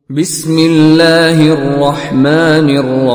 بسم الله الرحمن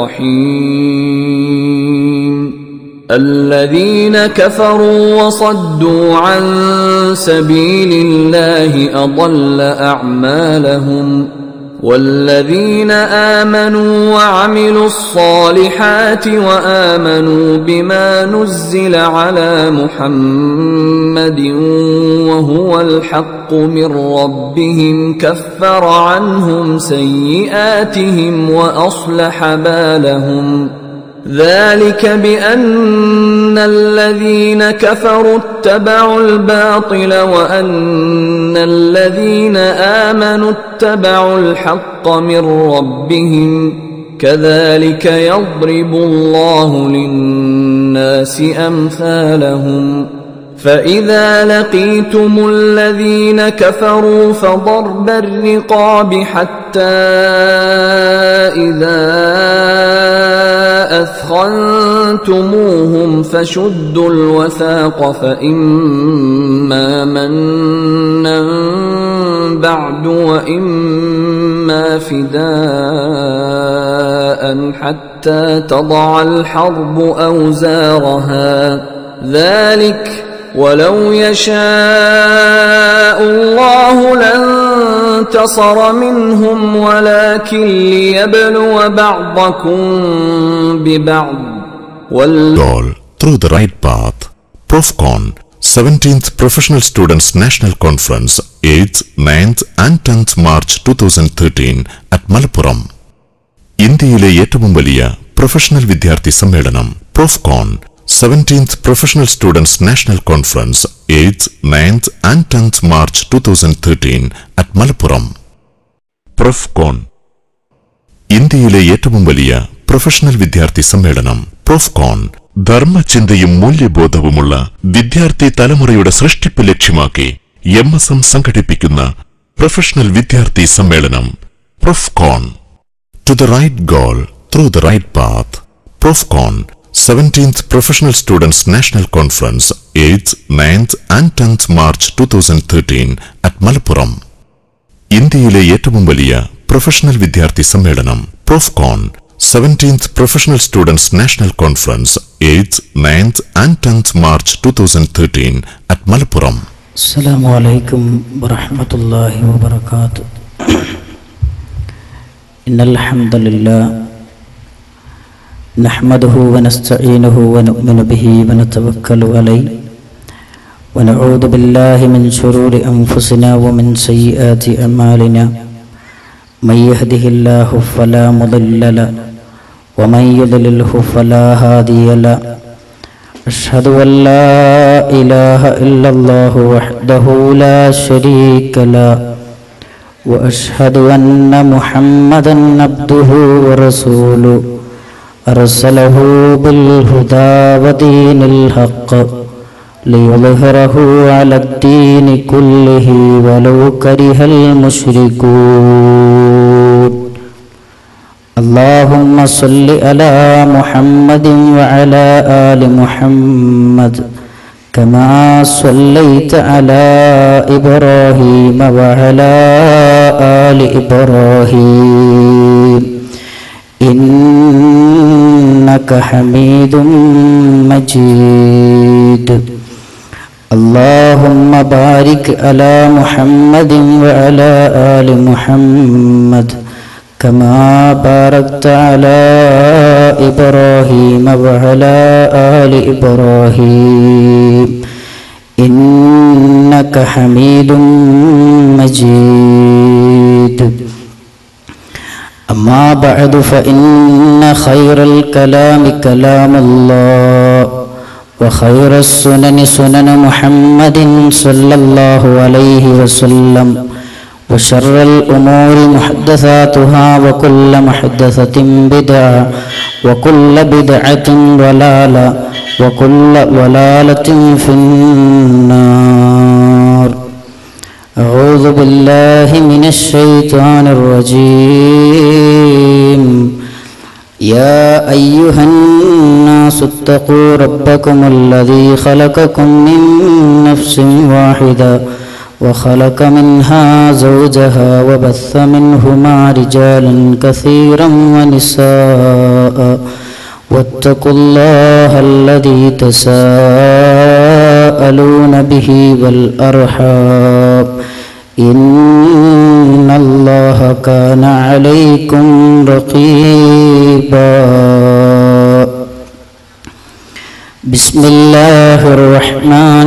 الرحيم الذين كفروا وصدوا عن سبيل الله اضل اعمالهم والذين امنوا وعملوا الصالحات وامنوا بما نزل على محمد وهو الحق من ربهم كفر عنهم سيئاتهم واصلح بالهم ذلك بان الذين كفروا اتبعوا الباطل وان الذين امنوا اتبعوا الحق من ربهم كذلك يضرب الله للناس امثالهم فاذا لقيتم الذين كفروا فضرب الرقاب حتى اذا اثخنتموهم فشدوا الوثاق فاما منا بعد واما فداء حتى تضع الحرب اوزارها ذلك ولو يشاء الله لانتصر منهم ولكن ليبلو بعضكم ببعض وال all through the right path. Profcon 17th Professional Students National Conference 8th, 9th and 10th March 2013 at Malappuram. ഇന്ത്യയിലെ ഏറ്റവും വലിയ professional വിദ്യാർത്ഥി സമ്മേളനം Profcon seventeenth professional students national conference eighth ninth and tenth March two thousand thirteen at Malappuram Profcon ഇന്ത്യയിലെ ഏറ്റവും വലിയ professional വിദ്യാർത്ഥി സമ്മേളനം പ്രൊഫ്കോൺ ധർമ്മചിന്തയും മൂല്യബോധവുമുള്ള വിദ്യാർത്ഥി തലമുറയുടെ സൃഷ്ടിപ്പ് ലക്ഷ്യമാക്കി എം എസ് എം സംഘടിപ്പിക്കുന്ന പ്രൊഫഷണൽ വിദ്യാർത്ഥി സമ്മേളനം Profcon To the right goal through the right path. Profcon 17th Professional Students National Conference 8th, 9th and 10th March 2013 at Malappuram. ഇന്ത്യയിലെ ഏറ്റവും വലിയ പ്രൊഫഷണൽ വിദ്യാർത്ഥി സമ്മേളനം Profcon seventeenth professional students national conference eighth ninth and tenth March two thousand thirteen at Malappuram السلام عليكم ورحمة الله وبركاته إن الحمد لله نحمده ونستعينه ونؤمن به ونتوكل عليه ونعوذ بالله من شرور أنفسنا ومن سيئات أعمالنا من يهده الله فلا مضل له ومن يضلله فلا هادي له أشهد أن لا إله إلا الله وحده لا شريك له وأشهد أن محمدا عبده ورسوله أرسله بالهدى ودين الحق ليظهره على الدين كله ولو كره المشركون اللهم صل على محمد وعلى آل محمد كما صليت على إبراهيم وعلى آل إبراهيم إنك حميد مجيد اللهم بارك على محمد وعلى آل محمد كما باركت على إبراهيم وعلى آل إبراهيم إنك حميد مجيد أما بعد فإن خير الكلام كلام الله وخير السنن سنن محمد صلى الله عليه وسلم وشر الأمور محدثاتها وكل محدثة بدعة وكل بدعة ضلالة وكل ضلالة في النار أعوذ بالله من الشيطان الرجيم يا أيها الناس اتقوا ربكم الذي خلقكم من نفس واحدة وخلق منها زوجها وبث منهما رجالا كثيرا ونساء واتقوا الله الذي تساءلون به والأرحام إن الله كان عليكم رقيبا بسم الله الرحمن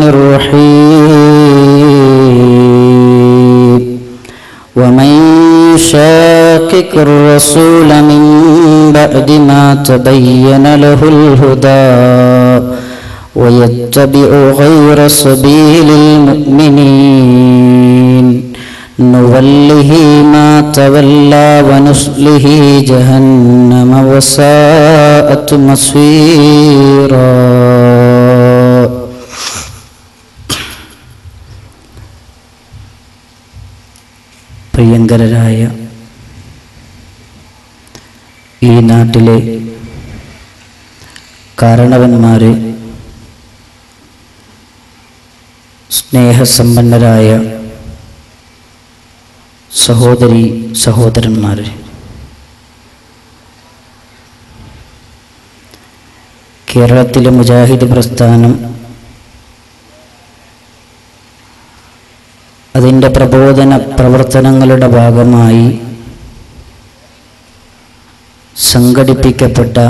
الرحيم ومن شاقق الرسول من بعد ما تبين له الهدى ويتبع غير سبيل المؤمنين نوله ما تولى ونصله جهنم وساءت مصيرا പ്രിയങ്കരരായ ഈ നാട്ടിലെ കാരണവന്മാരെ സ്നേഹസമ്പന്നരായ സഹോദരി സഹോദരന്മാരെ കേരളത്തിലെ മുജാഹിദ് പ്രസ്ഥാനം അതിൻ്റെ പ്രബോധന പ്രവർത്തനങ്ങളുടെ ഭാഗമായി സംഘടിപ്പിക്കപ്പെട്ട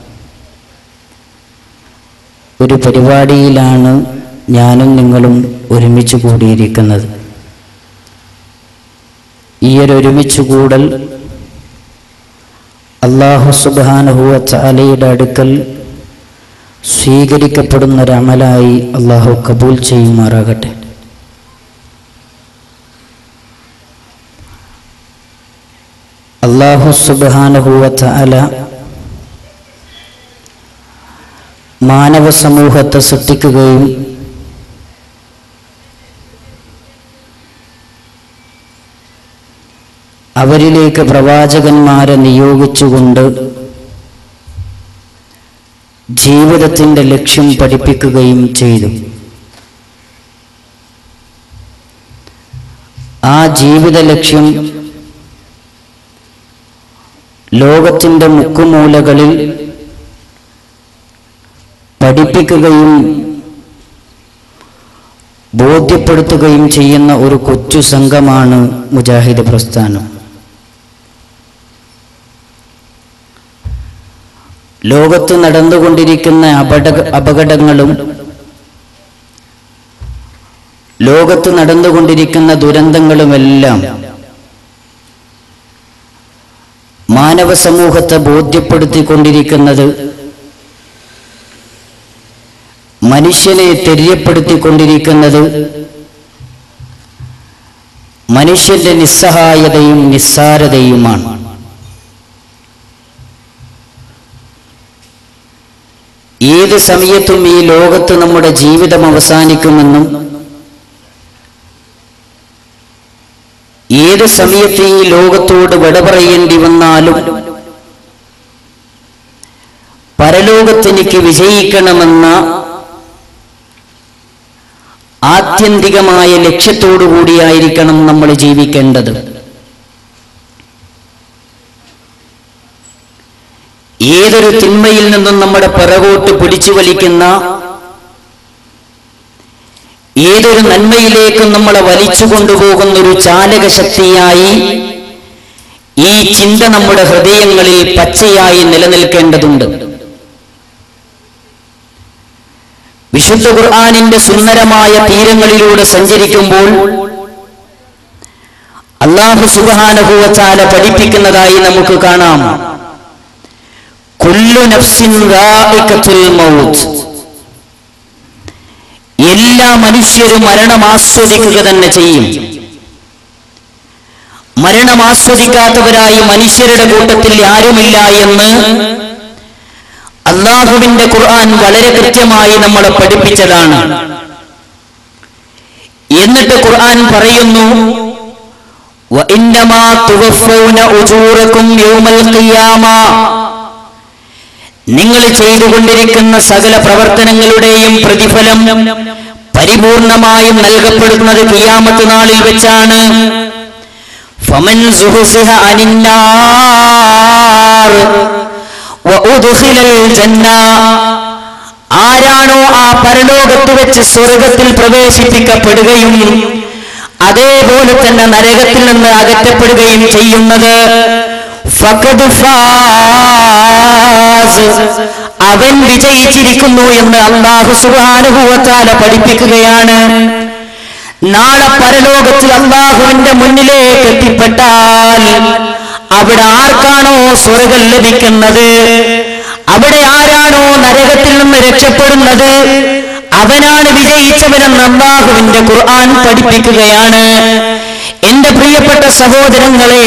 ഒരു പരിപാടിയിലാണ് ഞാനും നിങ്ങളും ഒരുമിച്ച് കൂടിയിരിക്കുന്നത് ഈ ഒരു ഒരുമിച്ച് കൂടൽ അള്ളാഹു സുബാനഹുവ ചാലയുടെ അടുക്കൽ സ്വീകരിക്കപ്പെടുന്ന ഒരമലായി അള്ളാഹു കബൂൽ ചെയ്യുമാറാകട്ടെ അള്ളാഹു സുബാനഹുവ ചാല മാനവ സമൂഹത്തെ സൃഷ്ടിക്കുകയും അവരിലേക്ക് പ്രവാചകന്മാരെ നിയോഗിച്ചുകൊണ്ട് ജീവിതത്തിൻ്റെ ലക്ഷ്യം പഠിപ്പിക്കുകയും ചെയ്തു ആ ജീവിത ലക്ഷ്യം ലോകത്തിൻ്റെ മുക്കുമൂലകളിൽ പഠിപ്പിക്കുകയും ബോധ്യപ്പെടുത്തുകയും ചെയ്യുന്ന ഒരു കൊച്ചു സംഘമാണ് മുജാഹിദ് പ്രസ്ഥാനം ലോകത്ത് നടന്നുകൊണ്ടിരിക്കുന്ന അപട അപകടങ്ങളും ലോകത്ത് നടന്നുകൊണ്ടിരിക്കുന്ന ദുരന്തങ്ങളുമെല്ലാം മാനവ സമൂഹത്തെ ബോധ്യപ്പെടുത്തിക്കൊണ്ടിരിക്കുന്നത് മനുഷ്യനെ തെര്യപ്പെടുത്തിക്കൊണ്ടിരിക്കുന്നത് മനുഷ്യന്റെ നിസ്സഹായതയും നിസ്സാരതയുമാണ് ഏത് സമയത്തും ഈ ലോകത്ത് നമ്മുടെ ജീവിതം അവസാനിക്കുമെന്നും ഏത് സമയത്ത് ഈ ലോകത്തോട് വിട പറയേണ്ടി വന്നാലും പരലോകത്തെനിക്ക് വിജയിക്കണമെന്ന ആത്യന്തികമായ ലക്ഷ്യത്തോടു കൂടിയായിരിക്കണം നമ്മൾ ജീവിക്കേണ്ടത് ഏതൊരു തിന്മയിൽ നിന്നും നമ്മുടെ പിറകോട്ട് പിടിച്ചു വലിക്കുന്ന ഏതൊരു നന്മയിലേക്കും നമ്മളെ വലിച്ചു കൊണ്ടുപോകുന്ന ഒരു ചാലക ശക്തിയായി ഈ ചിന്ത നമ്മുടെ ഹൃദയങ്ങളിൽ പച്ചയായി നിലനിൽക്കേണ്ടതുണ്ട് വിശുദ്ധ ഖുർആാനിന്റെ സുന്ദരമായ തീരങ്ങളിലൂടെ സഞ്ചരിക്കുമ്പോൾ അള്ളാഹു സുബാനുഭവച്ചാല പഠിപ്പിക്കുന്നതായി നമുക്ക് കാണാം കുല്ലു നഫ്സിൻ റായിഖത്തുൽ മൗത്ത് എല്ലാ മനുഷ്യരും മരണം ആസ്വദിക്കുക തന്നെ ചെയ്യും മരണം ആസ്വദിക്കാത്തവരായി മനുഷ്യരുടെ കൂട്ടത്തിൽ ആരുമില്ല എന്ന് അള്ളാഹുവിന്റെ ഖുർആൻ വളരെ കൃത്യമായി നമ്മളെ പഠിപ്പിച്ചതാണ് എന്നിട്ട് ഖുർആൻ പറയുന്നു وَإِنَّمَا تُوَفَّوْنَ أُجُورَكُمْ يَوْمَ الْقِيَامَةِ നിങ്ങൾ ചെയ്തുകൊണ്ടിരിക്കുന്ന സകല പ്രവർത്തനങ്ങളുടെയും പ്രതിഫലം പരിപൂർണമായും നൽകപ്പെടുന്നത് കിയാമത്ത് നാളിൽ വെച്ചാണ് ഫമൻ സുഹ്സിഹ അനിന്നാർ വഉദ്ഖിലൽ ജന്ന ആരാണോ ആ പരലോകത്ത് വെച്ച് സ്വർഗത്തിൽ പ്രവേശിപ്പിക്കപ്പെടുകയും അതേപോലെ തന്നെ നരകത്തിൽ നിന്ന് അകറ്റപ്പെടുകയും ചെയ്യുന്നത് ഫഖദ് ഫാസ്. അവൻ വിജയിച്ചിരിക്കുന്നു എന്ന് അള്ളാഹു സുബാനുഭവത്താല പഠിപ്പിക്കുകയാണ് നാളെ പരലോകത്തിൽ അള്ളാഹുവിന്റെ മുന്നിലേക്ക് എത്തിപ്പെട്ടാൽ അവിടെ ആർക്കാണോ സ്വർഗം ലഭിക്കുന്നത് അവിടെ ആരാണോ നരകത്തിൽ നിന്ന് രക്ഷപ്പെടുന്നത് അവനാണ് വിജയിച്ചവനെന്ന് അള്ളാഹുവിന്റെ ഖുർആൻ പഠിപ്പിക്കുകയാണ് എന്റെ പ്രിയപ്പെട്ട സഹോദരങ്ങളെ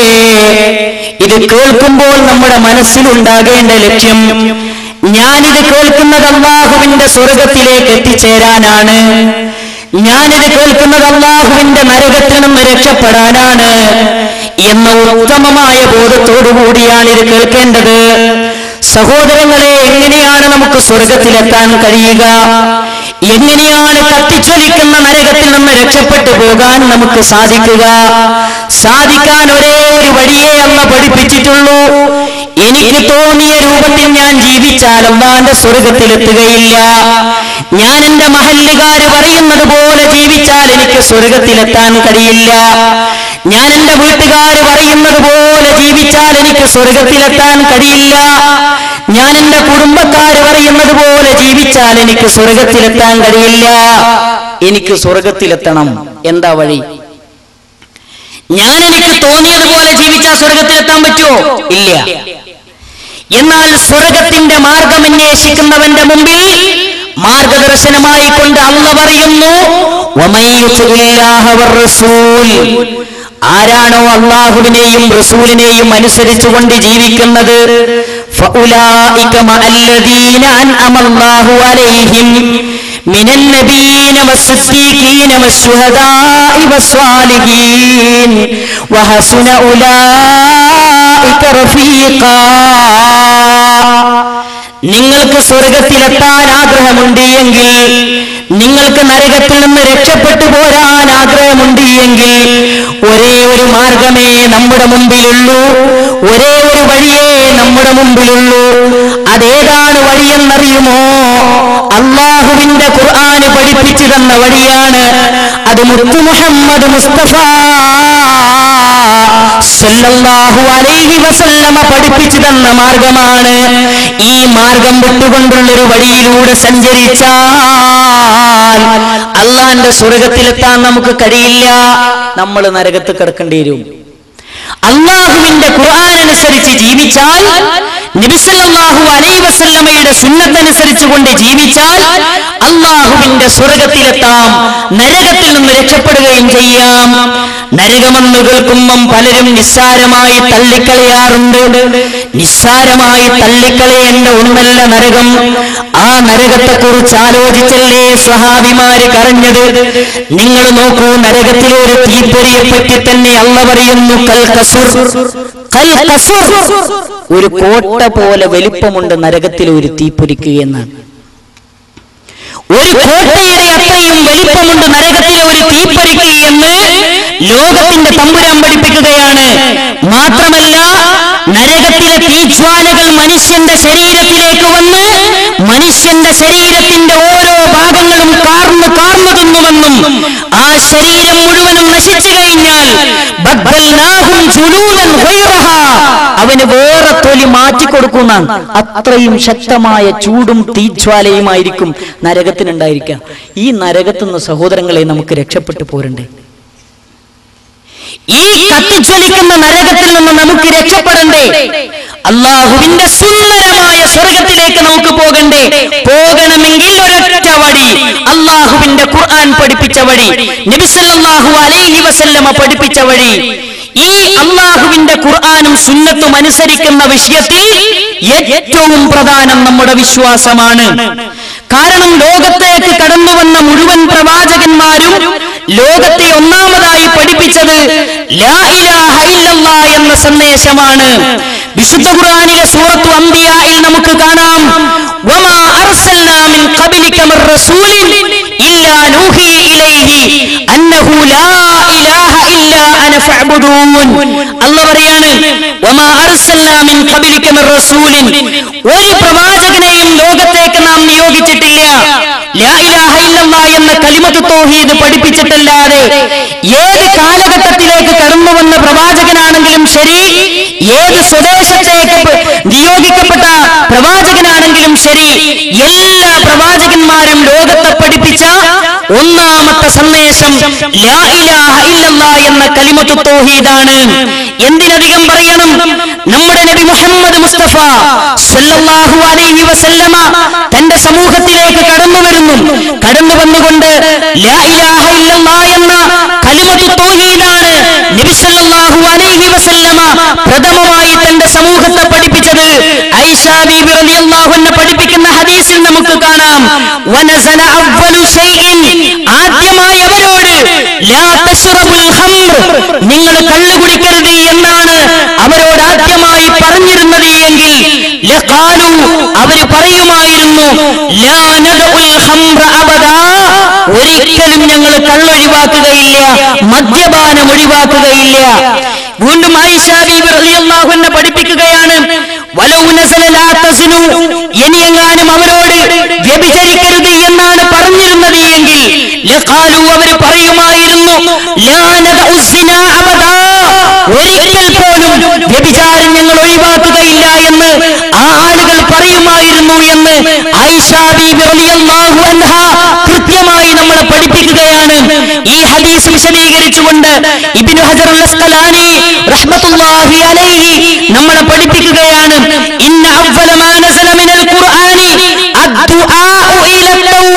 ഇത് കേൾക്കുമ്പോൾ നമ്മുടെ മനസ്സിലുണ്ടാകേണ്ട ലക്ഷ്യം ഞാനിത് കേൾക്കുന്നത് അള്ളാഹുവിന്റെ സ്വർഗത്തിലേക്ക് എത്തിച്ചേരാനാണ് ഞാനിത് കേൾക്കുന്നത് അള്ളാഹുവിന്റെ നരകത്തിൽ നിന്ന് രക്ഷപ്പെടാനാണ് എന്ന ഉത്തമമായ ബോധത്തോടു കൂടിയാണ് ഇത് കേൾക്കേണ്ടത് സഹോദരങ്ങളെ എങ്ങനെയാണ് നമുക്ക് സ്വർഗത്തിലെത്താൻ കഴിയുക എങ്ങനെയാണ് കത്തിച്ചൊലിക്കുന്ന നരകത്തിൽ നിന്ന് രക്ഷപ്പെട്ടു പോകാൻ നമുക്ക് സാധിക്കുക സാധിക്കാൻ ഒരേ ഒരു വഴിയേ അല്ല പഠിപ്പിച്ചിട്ടുള്ളൂ എനിക്ക് തോന്നിയ രൂപത്തിൽ ഞാൻ ജീവിച്ചാൽ അള്ളാന്റെ സ്വർഗത്തിലെത്തുകയില്ല ഞാൻ എന്റെ മഹല്ലുകാര് പറയുന്നത് പോലെ ജീവിച്ചാൽ എനിക്ക് സ്വർഗത്തിലെത്താൻ കഴിയില്ല ഞാൻ എന്റെ വീട്ടുകാര് പറയുന്നത് പോലെ ജീവിച്ചാൽ എനിക്ക് സ്വർഗത്തിലെത്താൻ കഴിയില്ല ഞാൻ എന്റെ കുടുംബക്കാര് പറയുന്നത് പോലെ ജീവിച്ചാൽ എനിക്ക് സ്വർഗത്തിലെത്താൻ കഴിയില്ല എനിക്ക് സ്വർഗത്തിലെത്തണം എന്താ വഴി ഞാൻ എനിക്ക് തോന്നിയതുപോലെ ജീവിച്ചാൽ സ്വർഗത്തിലെത്താൻ പറ്റുമോ ഇല്ല എന്നാൽ സ്വർഗത്തിന്റെ മാർഗം അന്വേഷിക്കുന്നവന്റെ മുമ്പിൽ മാർഗദർശനമായി കൊണ്ട് അള്ള പറയുന്നു "വമൻ യുതിഇല്ലാഹ വറസൂൽ." ആരാണോ അള്ളാഹുവിനെയും റസൂലിനെയും അനുസരിച്ചുകൊണ്ട് ജീവിക്കുന്നത് فأولئك مع الذين أنعم الله عليهم من النبيين والصديقين والشهداء والصالحين وحسن أولئك رفيقا നിങ്ങൾക്ക് സ്വർഗത്തിലെത്താൻ ആഗ്രഹമുണ്ട് എങ്കിൽ നിങ്ങൾക്ക് നരകത്തിൽ നിന്ന് രക്ഷപ്പെട്ടു പോരാൻ ആഗ്രഹമുണ്ട് എങ്കിൽ ഒരേ ഒരു മാർഗമേ നമ്മുടെ മുമ്പിലുള്ളൂ ഒരേ ഒരു വഴിയേ നമ്മുടെ മുമ്പിലുള്ളൂ അതേതാണ് വഴിയെന്നറിയുമോ അള്ളാഹുവിന്റെ ഖുർആന് പഠിപ്പിച്ചു തന്ന വഴിയാണ് അത് മുത്തു മുഹമ്മദ് മുസ്തഫ സല്ലല്ലാഹു അലൈഹി വസല്ലമ പഠിപ്പിച്ചു തന്ന മാർഗമാണ് ഈ മാർഗം വിട്ടുകൊണ്ടുള്ളൊരു വഴിയിലൂടെ സഞ്ചരിച്ചാൽ അള്ളാന്റെ സ്വർഗത്തിലെത്താൻ നമുക്ക് കഴിയില്ല നമ്മൾ നരകത്ത് കിടക്കേണ്ടി വരും അള്ളാഹുവിന്റെ ഖുർആൻ അനുസരിച്ച് ജീവിച്ചാൽ നബിസല്ലാഹു അലൈ വസല്ലമയുടെ സുന്നത്തനുസരിച്ച് കൊണ്ട് ജീവിച്ചാൽ അള്ളാഹുവിന്റെ സ്വർഗത്തിലെത്താം നരകത്തിൽ നിന്ന് രക്ഷപ്പെടുകയും ചെയ്യാം നരകമെന്ന് കേൾക്കുമ്പം പലരും നിസ്സാരമായി തള്ളിക്കളയാറുണ്ട് നിസ്സാരമായി തള്ളിക്കളയേണ്ട ഒന്നല്ല നരകം ആ നരകത്തെ കുറിച്ച് ആലോചിച്ചല്ലേ സ്വഹാബിമാര് കരഞ്ഞത് നിങ്ങൾ നോക്കൂ നരകത്തിലെ ഒരു തീപ്പൊരിയെ പറ്റി തന്നെ അള്ള പറയുന്നു കൽ കസുർ കൽ കസുർ ഒരു കോട്ട പോലെ വലിപ്പമുണ്ട് നരകത്തിലെ ഒരു തീപ്പൊരിക്ക് എന്നാണ് ഒരു കോട്ടയുടെ അത്രയും വലിപ്പമുണ്ട് നരകത്തിലെ ഒരു തീപ്പൊരിക്ക് എന്ന് ലോകത്തിന്റെ തമ്പുരാൻ പഠിപ്പിക്കുകയാണ് മാത്രമല്ല നരകത്തിലെ തീജ്വാലകൾ മനുഷ്യന്റെ ശരീരത്തിലേക്ക് വന്ന് മനുഷ്യന്റെ ശരീരത്തിന്റെ ഓരോ ഭാഗങ്ങളും കാർന്നു കാർന്നു തിന്നുമെന്നും ആ ശരീരം മുഴുവനും നശിച്ചു കഴിഞ്ഞാൽ ബദ്ദൽനാഹും ജുലൂദൻ ഗൈറഹാ. അവന് വേറെ തൊലി മാറ്റിക്കൊടുക്കുന്നതാണ് അത്രയും ശക്തമായ ചൂടും തീജ്വാലയുമായിരിക്കും നരകത്തിനുണ്ടായിരിക്കുക ഈ നരകത്തുനിന്ന് സഹോദരങ്ങളെ നമുക്ക് രക്ഷപ്പെട്ടു പോരണ്ടേ ഈ കത്തിജ്വലിക്കുന്ന നരകത്തിൽ നിന്ന് നമുക്ക് രക്ഷപ്പെടണ്ടേ അള്ളാഹുവിന്റെ സുന്ദരമായ സ്വർഗത്തിലേക്ക് നമുക്ക് പോകണ്ടേ പോകണമെങ്കിൽ ഒരൊറ്റ വഴി അള്ളാഹുവിന്റെ ഖുർആൻ പഠിപ്പിച്ച വഴി നബിസല്ലാഹു അലൈഹി വസല്ലമ പഠിപ്പിച്ച വഴി ഈ അള്ളാഹുവിന്റെ ഖുർആാനും സുന്നത്തും അനുസരിക്കുന്ന വിഷയത്തിൽ ഏറ്റവും പ്രധാനം നമ്മുടെ വിശ്വാസമാണ് കാരണം ലോകത്തേക്ക് കടന്നു വന്ന മുഴുവൻ പ്രവാചകന്മാരും ലോകത്തെ ഒന്നാമതായി പഠിപ്പിച്ചത് ലാ ഇലാഹ ഇല്ലല്ലാ എന്ന സന്ദേശമാണ് വിശുദ്ധ ഖുർആനിലെ സൂറത്തു അംബിയായിൽ നമുക്ക് കാണാം വമാ അർസൽനാ മിൻ ഖബലിക മിർ റസൂലിൻ ഇല്ലാ നൂഹി ഇലൈഹി അന്നഹു ലാ ഇലാഹ ഇല്ലാ അന ഫഅ്ബുദൂൻ അല്ലാഹ് പറയാണ് വമാ അർസൽനാ മിൻ ഖബലിക മിർ റസൂലിൻ ഒരു പ്രവാചകനെയും ലോകത്തേക്ക് നാം നിയോഗിച്ചിട്ടില്ല ലാ ഇലാഹ ഇല്ലല്ലാ എന്ന കലിമത്ത് തൗഹീദ് പഠിപ്പിച്ചിട്ടല്ലാതെ ഏത് കാലഘട്ടത്തിലേക്ക് കടന്നു വന്ന പ്രവാചകനാണെങ്കിലും ശരി ഏത് സ്വദേശത്തേക്ക് പ- നിയോഗിക്കപ്പെട്ട പ്രവാചകനാണെങ്കിലും ശരി എല്ലാ പ്രവാചകന്മാരും ലോകത്തെ പഠിപ്പിച്ച ഒന്നാമത്തെ സന്ദേശം ലാ ഇലാഹ ഇല്ലല്ലാ എന്ന കലിമത്ത് തൗഹീദാണ് എന്തിനധികം പറയണം നമ്മുടെ നബി മുഹമ്മദ് മുസ്തഫ സല്ലല്ലാഹു അലൈഹി വസല്ലമ തന്റെ സമൂഹത്തിലേക്ക് കടന്നു വരുന്നു കടന്നു വന്നുകൊണ്ട് ലാ ഇലാഹ ഇല്ലല്ലാ എന്ന കലിമത്ത് തൗഹീദാണ് നബി സല്ലല്ലാഹു അലൈഹി വസല്ലമ പ്രഥമമായി തന്റെ സമൂഹത്തെ പഠിപ്പിച്ചത് ഐഷ ബീബി റളിയല്ലാഹു അൻഹ പഠിപ്പിക്കുന്ന ഹദീസിൽ നമുക്ക് കാണാം വനസല അവ്വലു ഷൈഇൻ ആദ്യമായി അവരോട് ലാ തശ്റബുൽ ഖംർ നിങ്ങൾ കള്ളു കുടിക്കരുത് എന്നാണ് അവരോട് ആദ്യമായി പറഞ്ഞിരുന്നത് എങ്കിൽ ലഖാലു അവർ പറയുമായിരുന്നു ലാ നദഉൽ ഖംറ അബദാ ഒരിക്കലും ഞങ്ങൾ കള്ളൊഴിവാക്കുകയില്ല മദ്യപാനം ഒഴിവാക്കുകയില്ല വീണ്ടും ആയിഷ ബീബി റളിയല്ലാഹു അൻഹ പഠിപ്പിക്കുകയാണ് വലൗ നസല ലാ തസ്നു ഇനിയെങ്ങാനും അവരോട് വ്യഭിചരിക്കരുത് എന്നാണ് പറഞ്ഞിരുന്നത് എങ്കിൽ ലഖാലു അവർ പറയുമായിരുന്നു ലാ നദഉ സിനാ അബദാ ഒരിക്കൽ പോലും വ്യഭിചാരം ഞങ്ങൾ ഒഴിവാക്കുകയില്ല എന്ന് ആ ആളുകൾ പറയുമായിരുന്നു എന്ന് ആയിഷ ബീബി റളിയല്ലാഹു അൻഹ കൃത്യമായി നമ്മളെ പഠിപ്പിക്കുകയാണ് ഈ ഹദീസ് വിശദീകരിച്ചുകൊണ്ട് ഇബ്നു ഹജർ അൽ അസ്ഖലാനി റഹ്മത്തുള്ളാഹി അലൈഹി നമ്മളെ പഠിപ്പിക്കുകയാണ് ഇന്ന അവ്വല മാ നസല മിനൽ ഖുർആനി അദ്ദുആഉ ഇല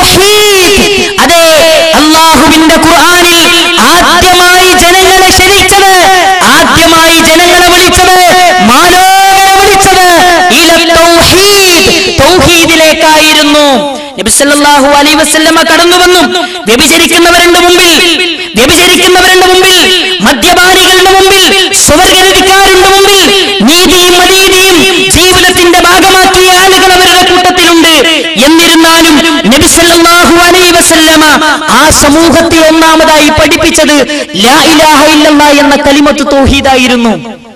തൗഹീദ് അതെ അല്ലാഹുവിന്റെ ഖുർആനിൽ ആദ്യമായി ജനങ്ങളെ ക്ഷണിച്ചത് ആദ്യമായി ജനങ്ങളെ വിളിച്ചത് മാലോകരെ വിളിച്ചത് ഇല തൗഹീദ് തൗഹീദിലേക്കായിരുന്നു നബി സല്ലല്ലാഹു അലൈഹി വസല്ലമ കടന്നു വന്നു വ്യഭിചരിക്കുന്നവരുടെ മുമ്പിൽ വ്യഭിചരിക്കുന്നവരുടെ മുമ്പിൽ മദ്യപാനികളുടെ മുമ്പിൽ സ്വർഗരതിക്കാരുടെ മുമ്പിൽ നീതിയും അനീതിയും ജീവിതത്തിന്റെ ഭാഗമാക്കിയ ആളുകൾ അവരുടെ കൂട്ടത്തിലുണ്ട് എന്നിരുന്നാലും നബി സല്ലല്ലാഹു അലൈഹി വസല്ലമ ആ സമൂഹത്തെ ഒന്നാമതായി പഠിപ്പിച്ചത് ലാ ഇലാഹ ഇല്ലല്ലാ എന്ന കലിമത്ത് തൗഹീദായിരുന്നു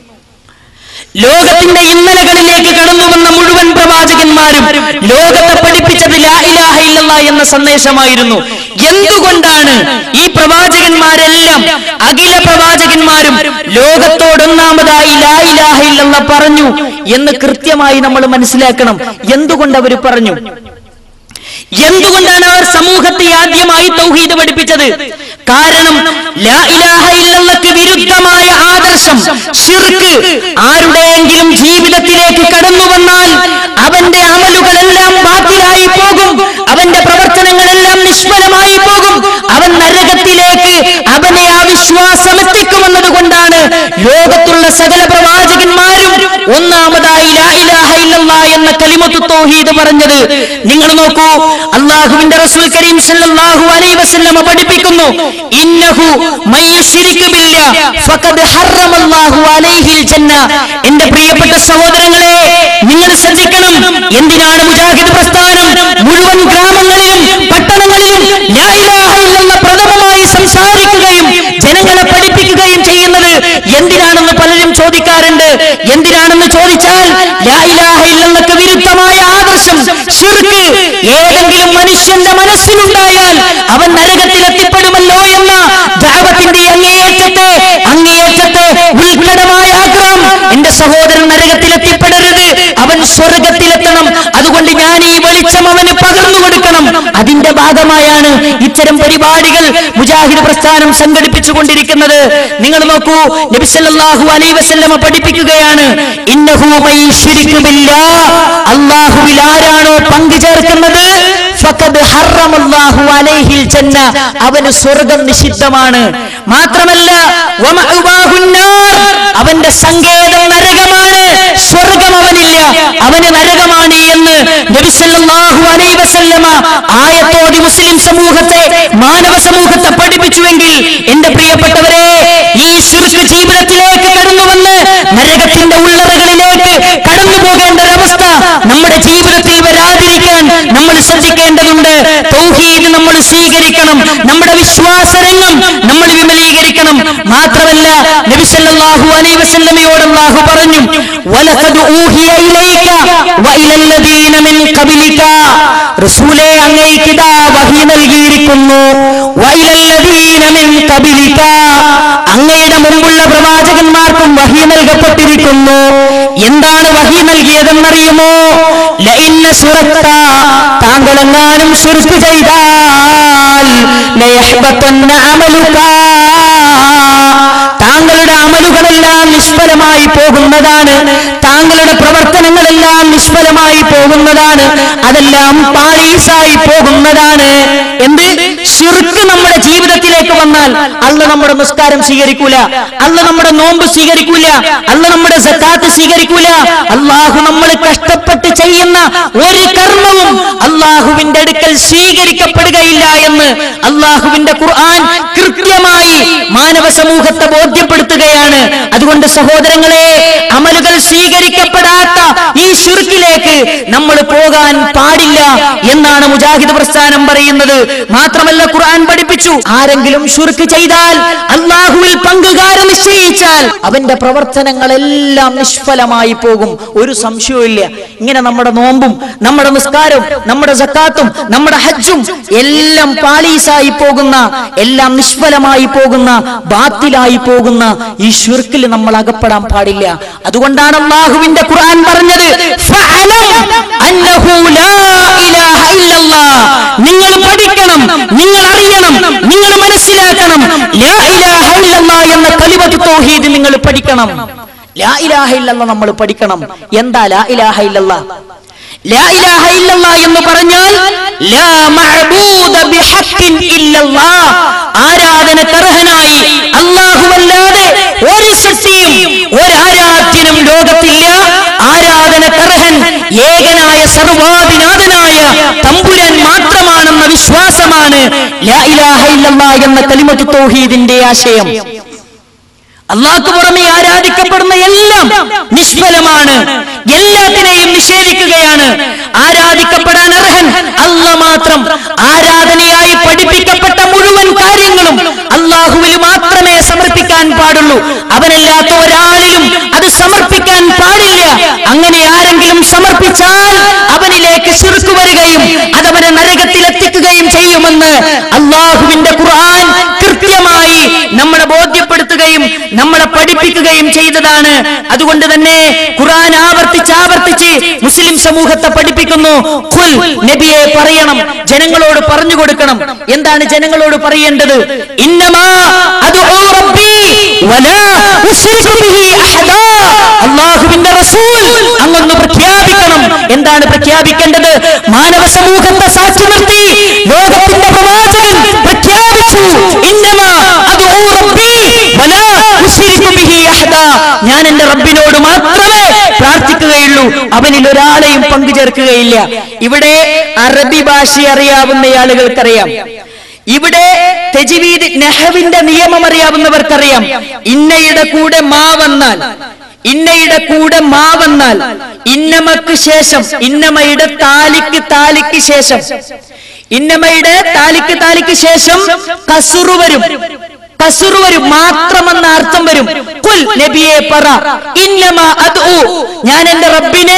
ലോകത്തിന്റെ ഇന്നലകളിലേക്ക് കടന്നു വന്ന മുഴുവൻ പ്രവാചകന്മാരും ലോകത്തെ പഠിപ്പിച്ചത് ലാ ഇലാഹ ഇല്ലല്ലാ എന്ന സന്ദേശമായിരുന്നു എന്തുകൊണ്ടാണ് ഈ പ്രവാചകന്മാരെല്ലാം അഖില പ്രവാചകന്മാരും ലോകത്തോടൊന്നാമതായി ലാ ഇലാഹ ഇല്ലല്ലാ പറഞ്ഞു എന്ന് കൃത്യമായി നമ്മൾ മനസ്സിലാക്കണം എന്തുകൊണ്ട് അവർ പറഞ്ഞു എന്തുകൊണ്ടാണ് അവർ സമൂഹത്തെ ആദ്യമായി തൗഹീദ് പഠിപ്പിച്ചത് കാരണം ലാ ഇലാഹ ഇല്ലല്ലക്ക് വിരുദ്ധമായ ആദർശം ഷിർക്ക് ആരുടെയെങ്കിലും ജീവിതത്തിലേക്ക് കടന്നു വന്നാൽ അവന്റെ അമലുകളെല്ലാം ബാത്തിലായി പോകും അവന്റെ പ്രവർത്തനങ്ങളെല്ലാം നിഷ്ഫലമായി പോകും അവൻ നരകത്തിലേക്ക് അവനെ ആ വിശ്വാസം എത്തിക്കുമെന്നത് കൊണ്ടാണ് ലോകത്തുള്ള സകല പ്രവാചകന്മാരും ഒന്നാമതായി ലാ ഇലാഹ ഇല്ലല്ലാ എന്ന കലിമത്തു തൗഹീദ് പറഞ്ഞത് നിങ്ങൾ നോക്കൂ അള്ളാഹുവിന്റെ റസൂൽ കരീം സല്ലല്ലാഹു അലൈഹി വസല്ലമ പഠിപ്പിക്കുന്നു ഇന്നഹു മൻ യുശ്രികു ബില്ലാ ഫഖദ് ഹറമല്ലാഹു അലൈഹിൽ ജന്ന എന്റെ പ്രിയപ്പെട്ട സഹോദരങ്ങളെ നിങ്ങൾ ശ്രദ്ധിക്കണം എന്തിനാണ് മുജാഹിദ് പ്രസ്ഥാനം മുഴുവൻ ഗ്രാമങ്ങളിലും പട്ടണങ്ങളിലും ലാ ഇലാഹ ഇല്ലല്ലാഹ് പ്രഥമമായി സംസാരിക്കുകയും ജനങ്ങളെ പഠിപ്പിക്കുകയും ചെയ്യുന്നത് എന്തിനാണെന്ന് പലരും ചോദിക്കാറുണ്ട് എന്തിനാണെന്ന് ചോദിച്ചാൽ ലാ ഇലാഹ ഇല്ലല്ലക്ക് വിരുദ്ധമായ ആദർശം ഷിർക്ക് ഏതെങ്കിലും മനുഷ്യന്റെ മനസ്സിലുണ്ടായാൽ അവൻ നരകത്തിൽ എത്തിപ്പെടുമല്ലോ എന്ന ദാവത്തിന്റെ അങ്ങേയറ്റത്തെ അങ്ങേയറ്റത്തെ ഉത്കടമായ ആഗ്രഹം എന്റെ സഹോദരൻ നരകത്തിൽ എത്തിപ്പെടരുത് അവൻ സ്വർഗത്തിലെത്തണം അതുകൊണ്ട് ഞാൻ ഈ വെളിച്ചം അവന് പകർന്നു കൊടുക്കണം അതിന്റെ ഭാഗമായാണ് ഇത്തരം പരിപാടികൾ മുജാഹിദ് പ്രസ്ഥാനം സംഘടിപ്പിച്ചുകൊണ്ടിരിക്കുന്നത് നിങ്ങൾ നോക്കൂ നബി സല്ലല്ലാഹു അലൈഹി വസല്ലമ പഠിപ്പിക്കുകയാണ് ഇന്നഹു മൻ യുശ്രികു ബില്ലാഹ് അല്ലാഹുവിൽ ആരാണോ പങ്കു ചേർക്കുന്നത് ഫഖദ് ഹറമല്ലാഹു അലൈഹിൽ ജന്ന അവന് സ്വർഗം നിഷിദ്ധമാണ് മാത്രമല്ല വമഅവാഹുൻ നാർ അവന്റെ സങ്കേതം നരകമാണ് സ്വർഗം അവനിൽ പാടില്ല അവന് നരകമാണ് എന്ന് നബിസല്ലാഹു അലൈ വസല്ലമ ആയത്തോതി മുസ്ലിം സമൂഹത്തെ മാനവ സമൂഹത്തെ പഠിപ്പിച്ചുവെങ്കിൽ എന്റെ പ്രിയപ്പെട്ടവരെ ഈ ശുരുക്ക് ജീവിതത്തിലേക്ക് കടന്നു വന്ന് നരകത്തിന്റെ ഉള്ളറകളിലേക്ക് കടന്നു പോകേണ്ട ഒരവസ്ഥ നമ്മുടെ ജീവിതത്തിൽ വരാതിരിക്കാൻ നമ്മൾ ശ്രദ്ധിക്കേണ്ടതുണ്ട് തൗഹീദ് നമ്മൾ സ്വീകരിക്കണം നമ്മുടെ വിശ്വാസരംഗം നമ്മൾ വിമലീകരിക്കണം മാത്രമല്ല നബി സല്ലല്ലാഹു അലൈഹി വസല്ലമയോട് അല്ലാഹു പറഞ്ഞു വലഖദ് ഊഹിയ ഇലൈക വഇലല്ലദീന മിൻ ഖബലിക റസൂലേ അങ്ങേക്ക് ഇതാ വഹി നൽകിയിരിക്കുന്നു വഇലല്ലദീന മിൻ ഖബലിക അങ്ങയുടെ മുമ്പുള്ള പ്രവാചകന്മാർക്കും വഹി നൽകപ്പെട്ടിരിക്കുന്നു എന്താണ് വഹി നൽകിയതെന്നറിയുമോ ലഇന്ന സുറത്ത താങ്കളെങ്ങാനും ശുർക്ക് ചെയ്താൽ ലയഹ്ബത്തന്ന അമലുക താങ്കളുടെ അമലുകളെല്ലാം നിഷ്ഫലമായി പോകുന്നതാണ് താങ്കളുടെ പ്രവർത്തനങ്ങളെല്ലാം നിഷ്ഫലമായി പോകുന്നതാണ് അതെല്ലാം പാളീസായി പോകുന്നതാണ് എന്ത് ശിർക്ക് നമ്മുടെ ജീവിതത്തിലേക്ക് വന്നാൽ അല്ല നമ്മുടെ നിസ്കാരം സ്വീകരിക്കൂല അല്ല നമ്മുടെ നോമ്പ് സ്വീകരിക്കൂല അല്ല നമ്മുടെ സക്കാത്ത് സ്വീകരിക്കൂല അള്ളാഹു നമ്മൾ കഷ്ടപ്പെട്ട് ചെയ്യുന്ന ഒരു കർമ്മവും അള്ളാഹുവിന്റെ അടുക്കൽ സ്വീകരിക്കപ്പെടുകയില്ല എന്ന് അള്ളാഹുവിന്റെ ഖുർആൻ കൃത്യമായി മാനവ സമൂഹത്തെ ബോധ്യപ്പെടുത്തുകയാണ് അതുകൊണ്ട് സഹോദരങ്ങളെ അമലുകൾ സ്വീകരിക്കപ്പെടാത്ത ഈ ശുരുക്കിലേക്ക് നമ്മൾ പോകാൻ പാടില്ല എന്നാണ് മുജാഹിദ് പ്രസ്ഥാനം പറയുന്നത് മാത്രമല്ല ഖുർആൻ പഠിപ്പിച്ചു ആരെങ്കിലും ശുർക്ക് ചെയ്താൽ അള്ളാഹുവിൽ പങ്കുകാരെ നിശ്ചയിച്ചാൽ അവന്റെ പ്രവർത്തനങ്ങളെല്ലാം നിഷ്ഫലമായി പോകും ഒരു സംശയവും ഇല്ല ഇങ്ങനെ നമ്മുടെ നോമ്പും നമ്മുടെ നിസ്കാരവും നമ്മുടെ സക്കാത്തും നമ്മുടെ ഹജ്ജും എല്ലാം പാലീസായി പോകുന്ന എല്ലാം നിഷ്ഫലമായി പോകുന്ന ബാത്തിലായി പോകുന്ന ഈ ഷിർക്കിൽ നമ്മൾ അകപ്പെടാൻ പാടില്ല അതുകൊണ്ടാണ് അള്ളാഹുവിന്റെ ഖുർആൻ പറഞ്ഞത് ഫഅലം അന്നഹു ലാ ഇലാഹ ഇല്ലല്ലാഹ്. നിങ്ങൾ പഠിക്കണം നിങ്ങൾ അറിയണം നിങ്ങൾ മനസ്സിലാക്കണം ലാ ഇലാഹ ഇല്ലല്ലാഹ് എന്ന കലിമത്ത് തൗഹീദ് നിങ്ങൾ പഠിക്കണം ലാ ഇലാഹ ഇല്ലല്ലാഹ് നമ്മൾ പഠിക്കണം എന്താ ലാ ഇലാഹ ഇല്ലല്ലാഹ് ലാ ഇലാഹ ഇല്ലല്ലാഹ് എന്ന് പറഞ്ഞാൽ ലാ മഅബൂദ ബിഹഖിൻ ഇല്ലല്ലാഹ് ആരാധനക്കർഹനായി അല്ലാഹുവല്ലാതെ ഒരു സൃഷ്ടിയും ഒരാരാധ്യനും ലോകത്തില്ല ആരാധനക്കർഹൻ ഏകനായ സർവാധിനാഥനായ തമ്പുരാൻ മാത്രമാണെന്ന വിശ്വാസമാണ് ലാ ഇലാഹ ഇല്ലല്ലാഹ് എന്ന കലിമത്ത് തൗഹീദിന്റെ ആശയം അള്ളാഹ്ക്ക് പുറമെ ആരാധിക്കപ്പെടുന്ന എല്ലാം നിഷ്ഫലമാണ് എല്ലാത്തിനെയും നിഷേധിക്കുകയാണ് ആരാധിക്കപ്പെടാൻ അർഹൻ അല്ല മാത്രം ആരാധനയായി പഠിപ്പിക്കപ്പെട്ട മുഴുവൻ കാര്യങ്ങളും അള്ളാഹുവിൽ മാത്രമേ സമർപ്പിക്കാൻ പാടുള്ളൂ അവനല്ലാത്ത ഒരാളിലും അത് സമർപ്പിക്കാൻ പാടില്ല അങ്ങനെ ആരെങ്കിലും സമർപ്പിച്ചാൽ അവനിലേക്ക് ശിർക്ക് വരികയും അതവനെ നരകത്തിലെത്തിക്കുകയും ചെയ്യുമെന്ന് അള്ളാഹുവിന്റെ ഖുർആൻ കൃത്യമായി നമ്മളെ ബോധ്യപ്പെടുത്തുകയും നമ്മളെ പഠിപ്പിക്കുകയും ചെയ്തതാണ് അതുകൊണ്ട് തന്നെ ഖുർആൻ ആവർത്തിച്ച് ആവർത്തിച്ച് മുസ്ലിം സമൂഹത്തെ പഠിപ്പിക്കുന്നു ഖുൽ നബിയെ പറയണം ജനങ്ങളോട് പറഞ്ഞു കൊടുക്കണം എന്താണ് ജനങ്ങളോട് പറയേണ്ടത് ഇന്നമാ അദ്ഉ റബ്ബി വലാ ഉശ്രികു ബിഹി അഹദാ അല്ലാഹുവിന്റെ റസൂൽ അങ്ങൊന്ന് പ്രഖ്യാപിക്കണം എന്താണ് പ്രഖ്യാപിക്കേണ്ടത് മാനവ സമൂഹത്തെ സാക്ഷി നിർത്തി ലോകത്തിന്റെ പ്രവാചകൻ പ്രഖ്യാപിച്ചു ഇന്നമാ അദ്ഉ റബ്ബി വലാ ഉശ്രികു ബിഹി അഹദാ ഞാൻ എന്റെ റബ്ബിനോട് മാത്രമേ പ്രാർത്ഥിക്കുകയുള്ളൂ അവനിൽ ഒരാളെയും പങ്കുചേർക്കുകയില്ല ഇവിടെ അറബി ഭാഷ അറിയാവുന്ന ആളുകൾക്കറിയാം ഇവിടെ തെജിവീദ് നെഹവിന്റെ നിയമം അറിയാവുന്നവർക്കറിയാം ഇന്നയുടെ കൂടെ മാ വന്നാൽ ഇന്നയുടെ കൂടെ മാ വന്നാൽ ഇന്നമക്ക് ശേഷം ഇന്നമയുടെ താലിക്ക് താലിക്ക് ശേഷം ഇന്നമയുടെ താലിക്ക് താലിക്ക് ശേഷം കസുറു വരും കസുറു വരും മാത്രമെന്ന അർത്ഥം വരും കുൽ നബിയെ പറ ഇന്നമ അദ്ഉ ഞാൻ എന്റെ റബ്ബിനെ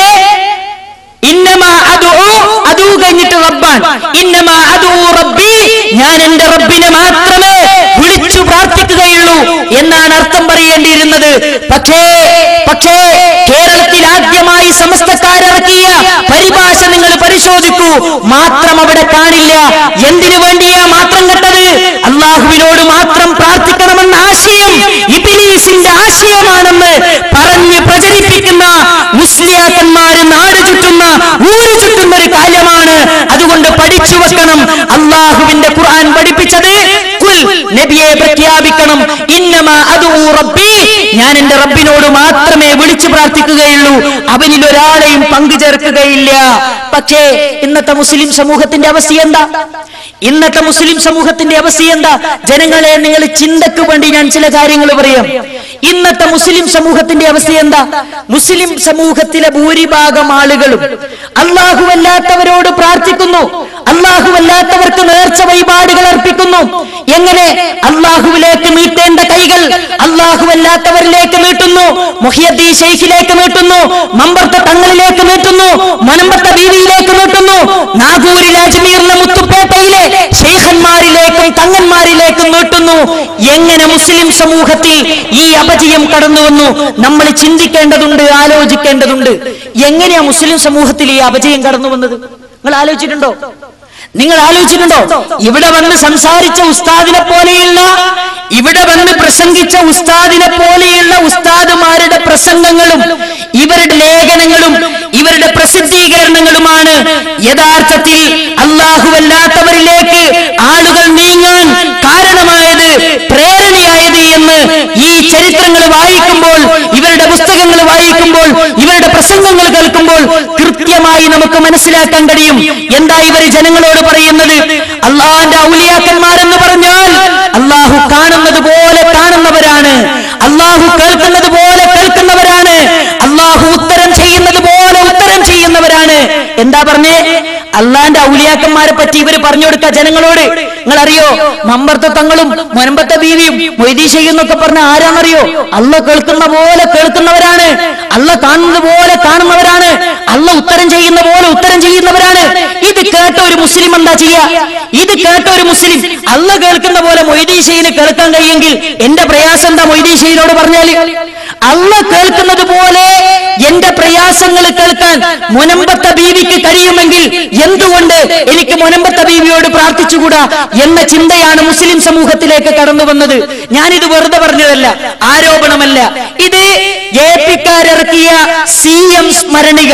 ഇന്നമ അദ്ഉ അദു കഴിഞ്ഞിട്ട് റബ്ബാൻ ഇന്നമ അദ്ഉ റബ്ബി ഞാൻ എന്റെ റബ്ബിനെ മാത്രമേ വിളിച്ചു പ്രാർത്ഥിക്കുകയുള്ളൂ എന്നാണ് അർത്ഥം പറയേണ്ടിയിരുന്നത് പക്ഷേ പക്ഷേ കേരളത്തിൽ ആദ്യമായി സമസ്തക്കാരിറക്കിയ പരിഭാഷ നിങ്ങൾ പരിശോധിക്കൂ മാത്രം അവിടെ കാണില്ല എന്തിനു വേണ്ടിയാ മാത്രം കണ്ടത് അള്ളാഹുവിനോട് മാത്രം പ്രാർത്ഥിക്കണമെന്ന ആശയം ഇബിലീസിന്റെ ആശയമാണെന്ന് പറഞ്ഞ് പ്രചരിപ്പിക്കുന്ന മുസ്ലിയാക്കന്മാര് നാട് ചുറ്റുന്ന ഊര് ചുറ്റുന്ന ഒരു കാര്യമാണ് അതുകൊണ്ട് പഠിച്ചു വെക്കണം അള്ളാഹുവിന്റെ ഖുർആൻ പഠിപ്പിച്ചത് കുൽ നബിയെ പ്രഖ്യാപിക്കണം ഇന്നമ അദൂ റബ്ബി ഞാൻ എന്റെ റബ്ബിനോട് മാത്രമേ വിളിച്ചു വിളിച്ചു പ്രാർത്ഥിക്കുകയുള്ളൂ അവനിൽ ഒരാളെയും പങ്കു ചേർക്കുകയില്ല പക്ഷേ ഇന്നത്തെ മുസ്ലിം സമൂഹത്തിന്റെ അവസ്ഥ എന്താ ഇന്നത്തെ മുസ്ലിം സമൂഹത്തിന്റെ അവസ്ഥ എന്താ ജനങ്ങളെ നിങ്ങൾ ചിന്തക്ക് വേണ്ടി ഞാൻ ചില കാര്യങ്ങൾ പറയാം ഇന്നത്തെ മുസ്ലിം സമൂഹത്തിന്റെ അവസ്ഥ എന്താ മുസ്ലിം സമൂഹത്തിലെ ഭൂരിഭാഗം ആളുകളും അല്ലാഹുവല്ലാത്തവരോട് പ്രാർത്ഥിക്കുന്നു അല്ലാഹുവല്ലാത്തവർക്ക് നേർച്ച വഴിപാടുകൾ അർപ്പിക്കുന്നു എങ്ങനെ അള്ളാഹുവിലേക്ക് നീട്ടേണ്ട കൈകൾ അല്ലാഹുവല്ലാത്തവരിലേക്ക് നീട്ടുന്നു മുഹിയദ്ദീൻ ഷെയ്ഖിലേക്ക് നീട്ടുന്നു മമ്പർത്ത തങ്ങളിലേക്ക് നീട്ടുന്നു മനമ്പത്ത ബീവിയിലേക്ക് നീട്ടുന്നു നാഗൂരിലെ അജ്മീറിലെ മുത്തുപ്പേട്ടയിലെ ഷെയ്ഖന്മാരിലേക്കും തങ്ങന്മാരിലേക്കും നീട്ടുന്നു എങ്ങനെ മുസ്ലിം സമൂഹത്തിൽ ഈ അപജയം കടന്നു വന്നു നമ്മൾ ചിന്തിക്കേണ്ടതുണ്ട് ആലോചിക്കേണ്ടതുണ്ട് എങ്ങനെയാ മുസ്ലിം സമൂഹത്തിൽ ഈ അപജയം കടന്നു വന്നത് നിങ്ങൾ ആലോചിച്ചിട്ടുണ്ടോ നിങ്ങൾ ആലോചിച്ചിട്ടുണ്ടോ ഇവിടെ വന്ന് സംസാരിച്ച ഉസ്താദിനെ പോലെയുള്ള ഇവിടെ വന്ന് പ്രസംഗിച്ച ഉസ്താദിനെ പോലെയുള്ള ഉസ്താദുമാരുടെ പ്രസംഗങ്ങളും ഇവരുടെ ലേഖനങ്ങളും ഇവരുടെ പ്രസിദ്ധീകരണങ്ങളുമാണ് യഥാർത്ഥത്തിൽ അല്ലാഹുവല്ലാത്തവരിലേക്ക് ആളുകൾ നീങ്ങാൻ കാരണമായത് പ്രേരണയായത് എന്ന് ഈ ചരിത്രങ്ങൾ വായിക്കുമ്പോൾ ഇവരുടെ പുസ്തകങ്ങൾ വായിക്കുമ്പോൾ ഇവരുടെ പ്രസംഗങ്ങൾ കേൾക്കുമ്പോൾ കൃത്യമായി നമുക്ക് മനസ്സിലാക്കാൻ കഴിയും എന്താ ഇവർ ജനങ്ങളോട് പറയുന്നത് അള്ളാഹിന്റെ ഔലിയാക്കന്മാരെന്ന് പറഞ്ഞാൽ അള്ളാഹു കാണുന്നത് പോലെ കാണുന്നവരാണ് അള്ളാഹു കേൾക്കുന്നത് പോലെ കേൾക്കുന്നവരാണ് അള്ളാഹു ഉത്തരം ചെയ്യുന്നത് പോലെ ഉത്തരം ചെയ്യുന്നവരാണ് എന്താ പറഞ്ഞേ അള്ളാന്റെ ഔലിയാക്കന്മാരെ പറ്റി ഇവർ പറഞ്ഞു കൊടുക്ക ജനങ്ങളോട് നിങ്ങൾ അറിയോ മമ്പർത്ത തങ്ങളും മുനമ്പത്തെ ബീവിയും മൊയ്തീ ചെയ്യുന്നൊക്കെ പറഞ്ഞ ആരാന്നറിയോ അല്ല കേൾക്കുന്ന പോലെ കേൾക്കുന്നവരാണ് അല്ല കാണുന്നത് പോലെ കാണുന്നവരാണ് അല്ല ഉത്തരം ചെയ്യുന്ന പോലെ ഉത്തരം ചെയ്യുന്നവരാണ് ഇത് കേട്ട ഒരു മുസ്ലിം എന്താ ചെയ്യാ ഇത് കേട്ട ഒരു മുസ്ലിം അല്ല കേൾക്കുന്ന പോലെ മൊയ്തീഷയിന് കേൾക്കാൻ കഴിയെങ്കിൽ എന്റെ പ്രയാസം എന്താ മൊയ്തീഷയിനോട് പറഞ്ഞാല് അല്ല കേൾക്കുന്നത് പോലെ എന്റെ പ്രയാസങ്ങൾ കേൾക്കാൻ മുനമ്പത്ത ബീവിക്ക് കഴിയുമെങ്കിൽ എന്തുകൊണ്ട് എനിക്ക് മുനമ്പത്ത ബീവിയോട് പ്രാർത്ഥിച്ചുകൂടാ എന്ന ചിന്തയാണ് മുസ്ലിം സമൂഹത്തിലേക്ക് കടന്നു വന്നത് ഞാനിത് വെറുതെ പറഞ്ഞതല്ല ആരോപണമല്ല ഇത് എ പിക്കാരിറക്കിയ സി എം സ്മരണിക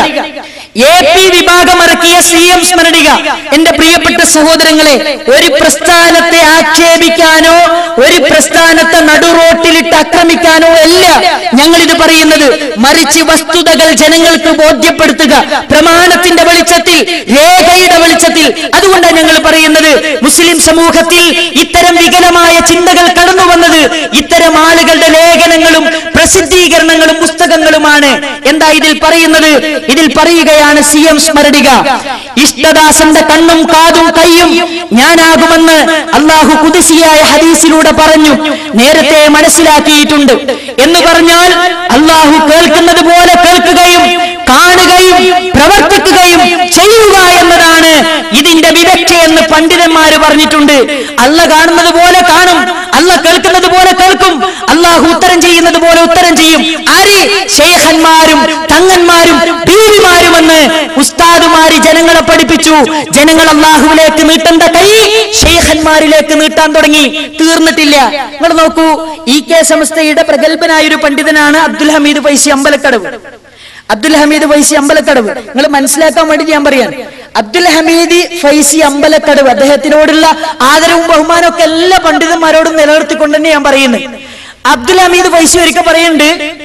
എ പി വിഭാഗം ഇറക്കിയ സി എം സ്മരണിക എന്റെ പ്രിയപ്പെട്ട സഹോദരങ്ങളെ ഒരു പ്രസ്ഥാനത്തെ ആക്ഷേപിക്കാനോ ഒരു പ്രസ്ഥാനത്തെ നടുറോട്ടിലിട്ട് ആക്രമിക്കാനോ അല്ല ഞങ്ങൾ ഇത് പറയുന്നത് മറിച്ച് വസ്തുതകൾ ജനങ്ങൾക്ക് ബോധ്യപ്പെടുത്തുക പ്രമാണത്തിന്റെ വെളിച്ചത്തിൽ രേഖയുടെ വെളിച്ചത്തിൽ അതുകൊണ്ടാണ് ഞങ്ങൾ പറയുന്നത് മുസ്ലിം സമൂഹത്തിൽ ഇത്തരം വികലമായ ചിന്തകൾ കടന്നു വന്നത് ഇത്തരം ആളുകളുടെ ലേഖനങ്ങളും പ്രസിദ്ധീകരണങ്ങളും പുസ്തകങ്ങളുമാണ് എന്താ ഇതിൽ പറയുന്നത് ഇതിൽ പറയുകയാണ് സി എം സ്മരണിക ഇഷ്ടദാസന്റെ കണ്ണും കാതും കൈയും ഞാനാകുമെന്ന് അള്ളാഹു കുതിസിയായ ഹദീസിലൂടെ പറഞ്ഞു നേരത്തെ മനസ്സിലാക്കിയിട്ടുണ്ട് എന്ന് പറഞ്ഞാൽ അള്ളാഹു കേൾക്കുന്നത് പോലെ കേൾക്കുകയും കാണുകയും പ്രവർത്തിക്കുകയും ചെയ്യുക എന്നതാണ് ഇതിന്റെ വിദഗ്ധ എന്ന് പണ്ഡിതന്മാര് പറഞ്ഞിട്ടുണ്ട് അല്ല കാണുന്നത് പോലെ കാണും അല്ല കേൾക്കുന്നത് പോലെ കേൾക്കും അള്ളാഹു ഉത്തരം ചെയ്യുന്നത് പോലെ ഉത്തരം ചെയ്യും ആര് ഷെയ്ഖന്മാരും തങ്ങന്മാരും ബീവിമാരുമെന്ന് ഉസ്താദുമാര് ജനങ്ങളെ പഠിപ്പിച്ചു ജനങ്ങൾ അള്ളാഹുവിലേക്ക് നീട്ടേണ്ട കൈ ഷെയ്ഖന്മാരിലേക്ക് നീട്ടാൻ തുടങ്ങി തീർന്നിട്ടില്ല നിങ്ങൾ നോക്കൂ ഇ കെ സംസ്ഥയുടെ പ്രഗത്ഭനായ ഒരു പണ്ഡിതനാണ് അബ്ദുൽ ഹമീദ് പൈസി അമ്പലക്കടവ് അബ്ദുൽ ഹമീദ് ഫൈസി അമ്പലക്കടവ് നിങ്ങൾ മനസ്സിലാക്കാൻ വേണ്ടി ഞാൻ പറയാൻ അബ്ദുൽ ഹമീദ് ഫൈസി അമ്പലക്കടവ് അദ്ദേഹത്തിനോടുള്ള ആദരവും ബഹുമാനവും ഒക്കെ എല്ലാ പണ്ഡിതന്മാരോടും നിലനിർത്തിക്കൊണ്ട് തന്നെ ഞാൻ പറയുന്നത് അബ്ദുൽ ഹമീദ് ഫൈസി ഒരിക്കൽ പറയുന്നുണ്ട്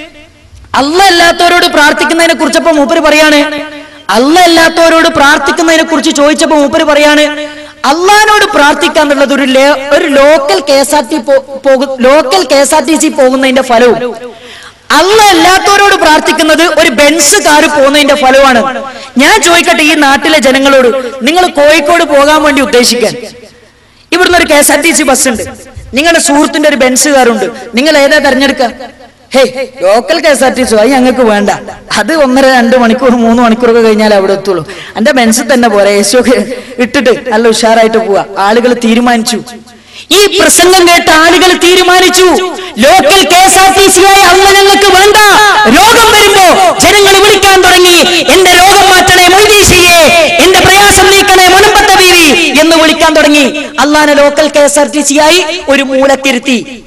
അല്ല അല്ലാത്തവരോട് പ്രാർത്ഥിക്കുന്നതിനെ കുറിച്ചപ്പോ മൂപ്പര് പറയാണ് അല്ല അല്ലാത്തവരോട് പ്രാർത്ഥിക്കുന്നതിനെ കുറിച്ച് ചോദിച്ചപ്പോ മൂപ്പര് പറയാണ് അള്ളഹാനോട് പ്രാർത്ഥിക്കാന്നുള്ളത് ഒരു ലേ- ഒരു local K S R T പോകും local K S R T C പോകുന്നതിന്റെ ഫലവും അല്ല അല്ലാത്തവരോട് പ്രാർത്ഥിക്കുന്നത് ഒരു ബെൻസ് കാറ് പോകുന്നതിന്റെ ഫലമാണ് ഞാൻ ചോദിക്കട്ടെ ഈ നാട്ടിലെ ജനങ്ങളോട് നിങ്ങൾ കോഴിക്കോട് പോകാൻ വേണ്ടി ഉദ്ദേശിക്കാൻ ഇവിടുന്ന് ഒരു K S R T C bus ഉണ്ട് നിങ്ങളുടെ സുഹൃത്തിന്റെ ഒരു ബെൻസ് കാറുണ്ട് നിങ്ങൾ ഏതാ തെരഞ്ഞെടുക്കുക ഹേ local K S R T C അത് ഞങ്ങൾക്ക് വേണ്ട അത് ഒന്നര രണ്ട് മണിക്കൂർ മൂന്ന് മണിക്കൂറൊക്കെ കഴിഞ്ഞാൽ അവിടെ എത്തുള്ളൂ എന്റെ ബെൻസിൽ തന്നെ പോരാ യേശു ഒക്കെ ഇട്ടിട്ട് നല്ല ഉഷാറായിട്ട് പോവാ ആളുകൾ തീരുമാനിച്ചു ഈ പ്രസംഗം കേട്ട ആളുകൾ തീരുമാനിച്ചു local K S R T C ആയി അല്ല ഞങ്ങൾക്ക് വേണ്ട രോഗം വരുമ്പോ ജനങ്ങൾ വിളിക്കാൻ തുടങ്ങി എന്റെ രോഗം മാറ്റണേ മൊയ്തീശിയെ എന്റെ പ്രയാസം നീക്കണേ മുനമ്പത്ത ബീവി എന്ന് വിളിക്കാൻ തുടങ്ങി അള്ളാനെ local K S R T C ആയി ഒരു മൂലക്കിരുത്തി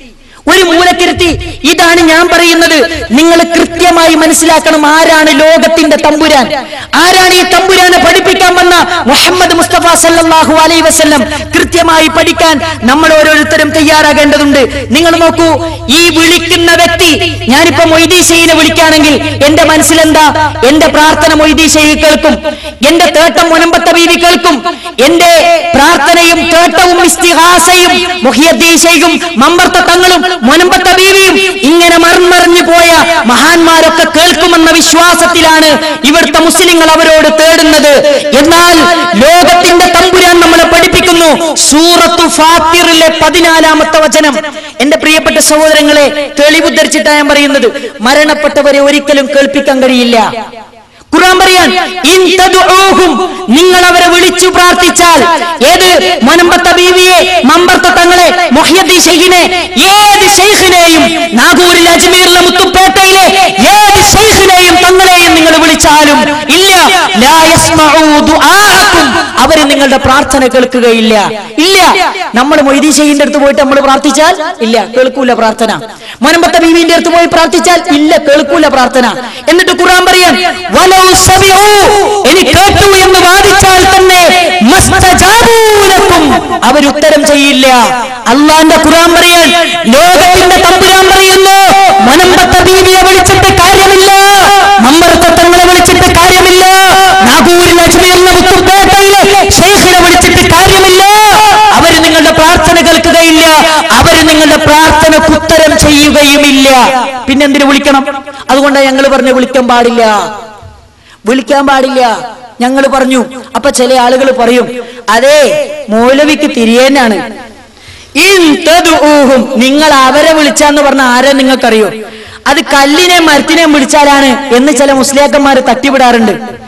ഒരു മൂലക്കിരുത്തി ഇതാണ് ഞാൻ പറയുന്നത് നിങ്ങൾ കൃത്യമായി മനസ്സിലാക്കണം ആരാണ് ലോകത്തിന്റെ തമ്പുരാൻ ആരാണ് ഈ തമ്പുരാനെ പഠിപ്പിക്കാൻ വന്ന മുഹമ്മദ് മുസ്തഫ സല്ലല്ലാഹു അലൈഹി വസല്ലം കൃത്യമായി പഠിക്കാൻ നമ്മൾ ഓരോരുത്തരും തയ്യാറാകേണ്ടതുണ്ട് നിങ്ങൾ നോക്കൂ ഈ വിളിക്കുന്ന വ്യക്തി ഞാനിപ്പോ മൊയ്തീശയിനെ വിളിക്കുകയാണെങ്കിൽ എന്റെ മനസ്സിലെന്താ എന്റെ പ്രാർത്ഥന മൊയ്തീശയെ കേൾക്കും എന്റെ തേട്ടം മുനമ്പത്ത ബീവി കേൾക്കും എന്റെ പ്രാർത്ഥനയും തേട്ടവും ഇസ്തിഹാസയും മുഹിയദ്ദീശയും മമ്പർത്ത തങ്ങളും മുനമ്പത്ത ബീവിയും ഇങ്ങനെ മർമറിഞ്ഞു പോയ മഹാന്മാരൊക്കെ കേൾക്കുമെന്ന വിശ്വാസത്തിലാണ് ഇവിടുത്തെ മുസ്ലിങ്ങൾ അവരോട് തേടുന്നത് എന്നാൽ ലോകത്തിന്റെ തമ്പുരാൻ നമ്മളെ പഠിപ്പിക്കുന്നു സൂറത്തു ഫാത്തിറിലെ പതിനാലാമത്തെ വചനം എന്റെ പ്രിയപ്പെട്ട സഹോദരങ്ങളെ തെളിവുദ്ധരിച്ചിട്ടാണ് ഞാൻ പറയുന്നത് മരണപ്പെട്ടവരെ ഒരിക്കലും കേൾപ്പിക്കാൻ കഴിയില്ല ഖുർആൻ പറയാൻ ഇൻ തദ്ഉഹും നിങ്ങൾ അവരെ വിളിച്ചു പ്രാർത്ഥിച്ചാൽ ഏത് മൊനമ്പത്ത ബീവിയെ മമ്പർത്ത തങ്ങളെ മുഹ്യദ്ദീൻ ഷെയ്ഖിനെ ഏത് ഷെയ്ഖിനെയും നാഗൂരിൽ അജ്മീറിലെ മുത്തുപ്പേട്ടയിലെ ഏത് ഷെയ്ഖിനെയും തങ്ങളെയും നിങ്ങൾ വിളിച്ചാലും ഇല്ല ലാ യസ്മഉ ദുആഅക്കും അവര് നിങ്ങളുടെ പ്രാർത്ഥന കേൾക്കുകയില്ല ഇല്ല നമ്മൾ മൊയ്തീൻ ഷെയ്ഖിന്റെ അടുത്ത് പോയിട്ട് നമ്മൾ പ്രാർത്ഥിച്ചാൽ ഇല്ല കേൾക്കൂല പ്രാർത്ഥന മൊനമ്പത്ത ബീവിന്റെ അടുത്ത് പോയി പ്രാർത്ഥിച്ചാൽ ഇല്ല കേൾക്കൂല പ്രാർത്ഥന എന്നിട്ട് ഖുർആൻ പറയാൻ വലൗ സമിഉ ഇനി കേട്ടു എന്ന് വാദിച്ചാൽ തന്നെ മസ്തജാബൂ ലക്കും അവരുത്തരം ചെയ്യില്ല അള്ളാന്റെ ഖുർആൻ പറയാൻ ലോകത്തിന്റെ തമ്പുരാൻ പറയുന്നു മൊനമ്പത്ത ബീവിയെ വിളിച്ചിട്ട് കാര്യമില്ല മമ്പർത്തങ്ങളെ വിളിച്ചിട്ട് കാര്യമില്ല നാഗൂരിൽ അജ്മീറിലെ മുത്തുപേട്ടയിലെ ഷെയ്ഖിനെ വിളിച്ചിട്ട് കാര്യമില്ല അവര് നിങ്ങളുടെ പ്രാർത്ഥന കേൾക്കുകയില്ല അവര് നിങ്ങളുടെ പ്രാർത്ഥനക്ക് ഉത്തരം ചെയ്യുകയുമില്ല പിന്നെന്തിനു വിളിക്കണം അതുകൊണ്ടാണ് ഞങ്ങൾ പറഞ്ഞു വിളിക്കാൻ പാടില്ല വിളിക്കാൻ പാടില്ല ഞങ്ങൾ പറഞ്ഞു അപ്പൊ ചില ആളുകൾ പറയും അതെ മൗലവിക്ക് തിരിയേനാണ് ഇൻ തദ്ഉഹും നിങ്ങൾ അവരെ വിളിച്ചാന്ന് പറഞ്ഞ ആരെ നിങ്ങൾക്കറിയോ അത് കല്ലിനെയും മരത്തിനെയും വിളിച്ചാലാണ് എന്ന് ചില മുസ്ലിയാക്കന്മാർ തട്ടിവിടാറുണ്ട്